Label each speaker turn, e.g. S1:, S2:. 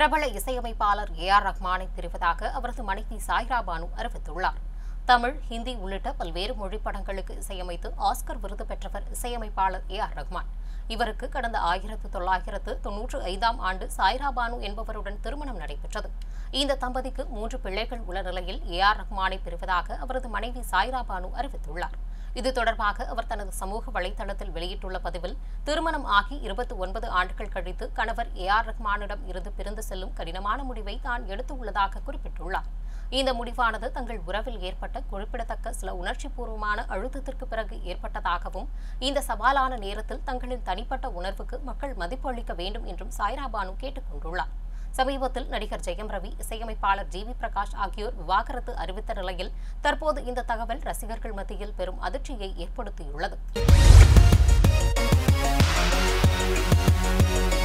S1: பிரபல இசையமைப்பாளர் A R ரஹ்மானை பிரிவதாக அவரது மனைவி சாய்ரா பானு அறிவித்துள்ளார் தமிழ் ஹிந்தி உள்ளிட்ட பல்வேறு மொழிப் படங்களுக்கு இசையமைத்து ஆஸ்கர் விருது பெற்றவர் இசையமைப்பாளர் ஏ ஆர் ரஹ்மான் இவருக்கு கடந்த ஆயிரத்து தொள்ளாயிரத்து தொன்னூற்று ஐந்தாம் ஆண்டு சாய்ரா பானு என்பவருடன் திருமணம் நடைபெற்றது இந்த தம்பதிக்கு மூன்று பிள்ளைகள் உள்ள நிலையில் ஏ ஆர் ரஹ்மானை பிரிவதாக அவரது மனைவி சாய்ரா பானு அறிவித்துள்ளார் இது தொடர்பாக அவர் தனது சமூக வலைதளத்தில் வெளியிட்டுள்ள பதிவில் திருமணம் ஆகி இருபத்தி ஒன்பது ஆண்டுகள் கழித்து கணவர் ஏ ஆர் ரஹ்மானிடம் இருந்து பிரிந்து செல்லும் கடினமான முடிவை தான் எடுத்துள்ளதாக குறிப்பிட்டுள்ளார் இந்த முடிவானது தங்கள் உறவில் ஏற்பட்ட குறிப்பிடத்தக்க சில உணர்ச்சிபூர்வமான அழுத்தத்திற்கு பிறகு ஏற்பட்டதாகவும் இந்த சவாலான நேரத்தில் தங்களின் தனிப்பட்ட உணர்வுக்கு மக்கள் மதிப்பு அளிக்க வேண்டும் என்றும் சாய்ரா பானு கேட்டுக் கொண்டுள்ளார் சமீபத்தில் நடிகர் ஜெயம் ரவி இசையமைப்பாளர் ஜி வி பிரகாஷ் ஆகியோர் விவாகரத்து அறிவித்த நிலையில் தற்போது இந்த தகவல் ரசிகர்கள் மத்தியில் பெரும் அதிர்ச்சியை ஏற்படுத்தியுள்ளது